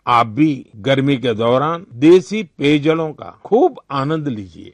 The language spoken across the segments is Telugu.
आप भी गर्मी के दौरान देसी पेयजलों का खूब आनंद लीजिए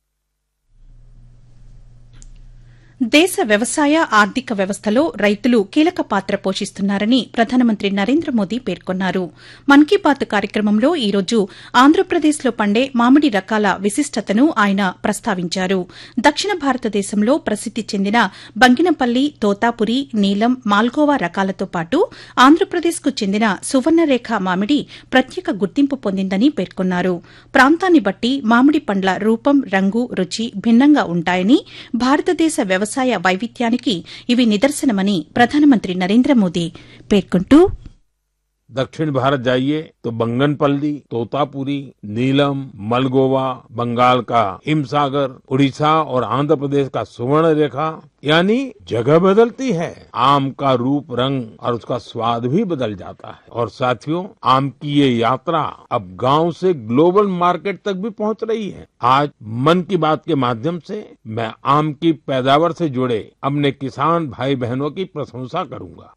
దేశ వ్యవసాయ ఆర్థిక వ్యవస్థలో రైతులు కీలక పాత్ర పోషిస్తున్నారని ప్రధానమంత్రి నరేంద్ర మోదీ పేర్కొన్నారు మన్ కీ బాత్ కార్యక్రమంలో ఈ రోజు ఆంధ్రప్రదేశ్లో పండే మామిడి రకాల విశిష్టతను ఆయన ప్రస్తావించారు దక్షిణ భారతదేశంలో ప్రసిద్ది చెందిన బంగినపల్లి తోతాపురి నీలం మాల్గోవా రకాలతో పాటు ఆంధ్రప్రదేశ్కు చెందిన సువర్ణరేఖ మామిడి ప్రత్యేక గుర్తింపు పొందిందని పేర్కొన్నారు ప్రాంతాన్ని బట్టి మామిడి పండ్ల రూపం రంగు రుచి భిన్నంగా ఉంటాయని భారతదేశ వ్యవసాయ వైవిధ్యానికి ఇవి నిదర్శనమని ప్రధానమంత్రి నరేంద్ర మోదీ పేర్కొంటూ दक्षिण भारत जाइए तो बंगनपल्ली तोतापुरी नीलम मलगोवा बंगाल का हिमसागर उड़ीसा और आंध्र प्रदेश का सुवर्ण रेखा यानी जगह बदलती है आम का रूप रंग और उसका स्वाद भी बदल जाता है और साथियों आम की ये यात्रा अब गांव से ग्लोबल मार्केट तक भी पहुंच रही है आज मन की बात के माध्यम से मैं आम की पैदावार से जुड़े अपने किसान भाई बहनों की प्रशंसा करूंगा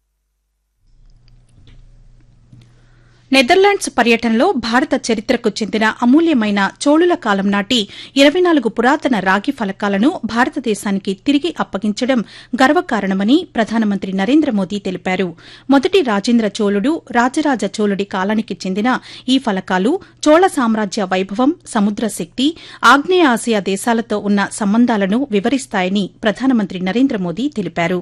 నెదర్లాండ్స్ పర్యటనలో భారత చరిత్రకు చెందిన అమూల్యమైన చోళుల కాలం నాటి ఇరవై నాలుగు పురాతన రాగి ఫలకాలను భారతదేశానికి తిరిగి అప్పగించడం గర్వకారణమని ప్రధానమంత్రి నరేంద్ర మోదీ తెలిపారు మొదటి రాజేంద్ర చోళుడు రాజరాజ చోళుడి కాలానికి చెందిన ఈ ఫలకాలు చోళ సామ్రాజ్య వైభవం సముద్ర శక్తి ఆగ్నేయ ఆసియా దేశాలతో ఉన్న సంబంధాలను వివరిస్తాయని ప్రధానమంత్రి నరేంద్ర మోదీ తెలిపారు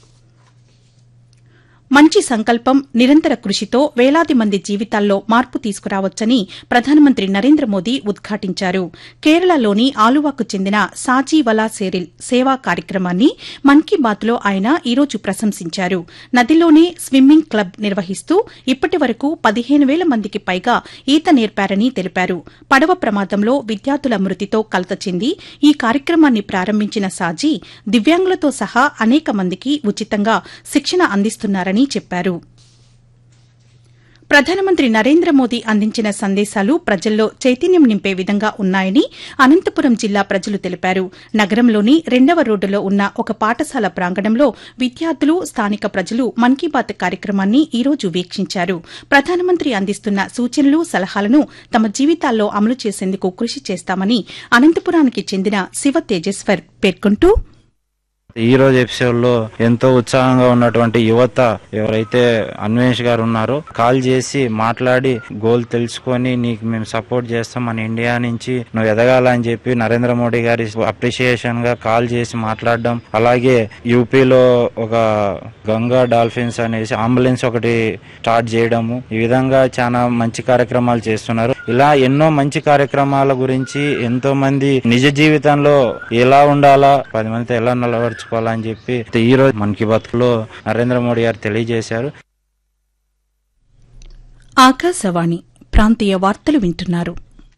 మంచి సంకల్పం నిరంతర కృషితో వేలాది మంది జీవితాల్లో మార్పు తీసుకురావచ్చని ప్రధానమంత్రి నరేంద్ర మోదీ ఉద్ఘాటించారు కేరళలోని ఆలువాకు చెందిన సాజీవలా సేరిల్ సేవా కార్యక్రమాన్ని మన్ కీ బాత్లో ఆయన ఈరోజు ప్రశంసించారు నదిలోనే స్విమ్మింగ్ క్లబ్ నిర్వహిస్తూ ఇప్పటి వరకు పదిహేను వేల మందికి పైగా ఈత నేర్పారని తెలిపారు పడవ ప్రమాదంలో విద్యార్థుల మృతితో కలత చెంది ఈ కార్యక్రమాన్ని ప్రారంభించిన సాజీ దివ్యాంగులతో సహా అనేక మందికి ఉచితంగా శిక్షణ అందిస్తున్నారని చెప్పారు ప్రధానమంత్రి నరేంద్ర మోదీ అందించిన సందేశాలు ప్రజల్లో చైతన్యం నింపే విధంగా ఉన్నాయని అనంతపురం జిల్లా ప్రజలు తెలిపారు నగరంలోని రెండవ రోడ్డులో ఉన్న ఒక పాఠశాల ప్రాంగణంలో విద్యార్థులు స్థానిక ప్రజలు మన్ కీ బాత్ కార్యక్రమాన్ని ఈ రోజు వీక్షించారు ప్రధానమంత్రి అందిస్తున్న సూచనలు సలహాలను తమ జీవితాల్లో అమలు చేసేందుకు కృషి చేస్తామని అనంతపురానికి చెందిన శివ తేజేశ్వర్ పేర్కొంటూ ఈ రోజు ఎపిసోడ్ లో ఎంతో ఉత్సాహంగా ఉన్నటువంటి యువత ఎవరైతే అన్వేష్ గారు ఉన్నారో కాల్ చేసి మాట్లాడి గోల్ తెలుసుకొని నీకు మేము సపోర్ట్ చేస్తాం మన ఇండియా నుంచి నువ్వు ఎదగాలని చెప్పి నరేంద్ర మోడీ గారి అప్రిషియేషన్ గా కాల్ చేసి మాట్లాడడం అలాగే యూపీలో ఒక గంగా డాల్ఫిన్స్ అనేసి అంబులెన్స్ ఒకటి స్టార్ట్ చేయడము ఈ విధంగా చాలా మంచి కార్యక్రమాలు చేస్తున్నారు ఇలా ఎన్నో మంచి కార్యక్రమాల గురించి ఎంతో మంది నిజ జీవితంలో ఎలా ఉండాలా పది మందితో ఎలా నిలబడుచుకోవాలని చెప్పి ఈ రోజు మన్ కీ బాత్ లో నరేంద్ర మోడీ గారు తెలియజేశారు ఆకాశవాణి ప్రాంతీయ వార్తలు వింటున్నారు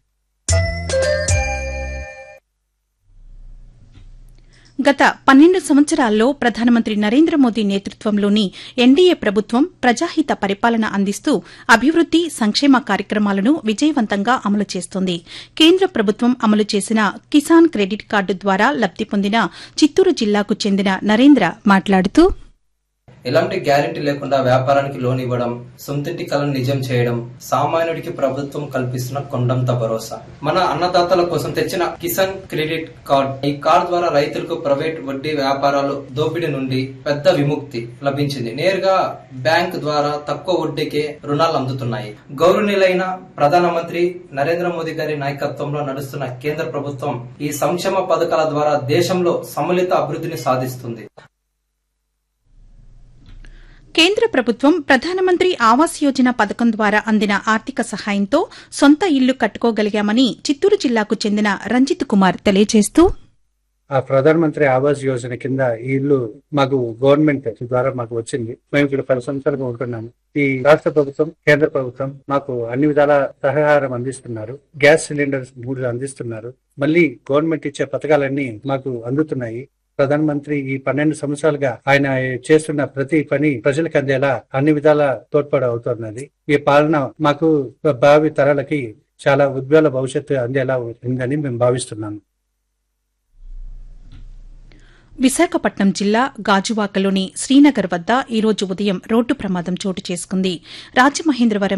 గత పన్నెండు సంవత్సరాల్లో ప్రధానమంత్రి నరేంద్ర మోదీ నేతృత్వంలోని ఎన్డీఏ ప్రభుత్వం ప్రజాహిత పరిపాలన అందిస్తూ అభివృద్ది సంక్షేమ కార్యక్రమాలను విజయవంతంగా అమలు చేస్తోంది కేంద్ర ప్రభుత్వం అమలు చేసిన కిసాన్ క్రెడిట్ కార్డు ద్వారా లబ్ది పొందిన చిత్తూరు జిల్లాకు చెందిన నరేంద్ర మాట్లాడుతూ ఎలాంటి గ్యారెంటీ లేకుండా వ్యాపారానికి లోన్ ఇవ్వడం సొంతింటి కలను నిజం చేయడం సామాన్యుడికి ప్రభుత్వం కల్పిస్తున్న కొండంత భరోసా మన అన్నదాతల కోసం తెచ్చిన కిసాన్ క్రెడిట్ కార్డ్ ఈ కార్డ్ ద్వారా రైతులకు ప్రైవేట్ వడ్డీ వ్యాపారాలు దోపిడీ నుండి పెద్ద విముక్తి లభించింది నేరుగా బ్యాంక్ ద్వారా తక్కువ వడ్డీకే రుణాలు అందుతున్నాయి గౌరవనీయులైన ప్రధానమంత్రి నరేంద్ర మోదీ గారి నాయకత్వంలో నడుస్తున్న కేంద్ర ప్రభుత్వం ఈ సంక్షేమ పథకాల ద్వారా దేశంలో సమ్మిళిత అభివృద్ధిని సాధిస్తుంది కేంద్ర ప్రభుత్వం ప్రధానమంత్రి ఆవాస్ యోజన పథకం ద్వారా అందిన ఆర్థిక సహాయంతో సొంత ఇల్లు కట్టుకోగలిగామని చిత్తూరు జిల్లాకు చెందిన రంజిత్ కుమార్ తెలియజేస్తూ ఆ ప్రధానమంత్రి ఆవాస్ యోజన కింద ఈ ఇల్లు మాకు గవర్నమెంట్ ద్వారా మాకు వచ్చింది మేము ఇక్కడ పది సంవత్సరాలుగా ఉంటున్నాము ఈ రాష్ట్ర ప్రభుత్వం కేంద్ర ప్రభుత్వం మాకు అన్ని విధాల సహకారం అందిస్తున్నారు గ్యాస్ సిలిండర్స్ మూడు అందిస్తున్నారు మళ్ళీ గవర్నమెంట్ ఇచ్చే పథకాలన్నీ మాకు అందుతున్నాయి ప్రధానమంత్రి ఈ పన్నెండు సంవత్సరాలుగా ఆయన చేస్తున్న ప్రతి పని ప్రజలకు అందేలా అన్ని విధాల తోడ్పాటు అవుతున్నది ఈ పాలన మాకు భావి తరాలకి చాలా ఉజ్వల భవిష్యత్తు అందేలా ఉందని మేము భావిస్తున్నాము విశాఖపట్నం జిల్లా గాజువాకలోని శ్రీనగర్ వద్ద ఈ రోజు ఉదయం రోడ్డు ప్రమాదం చోటు చేసుకుంది రాజమహేంద్రవరం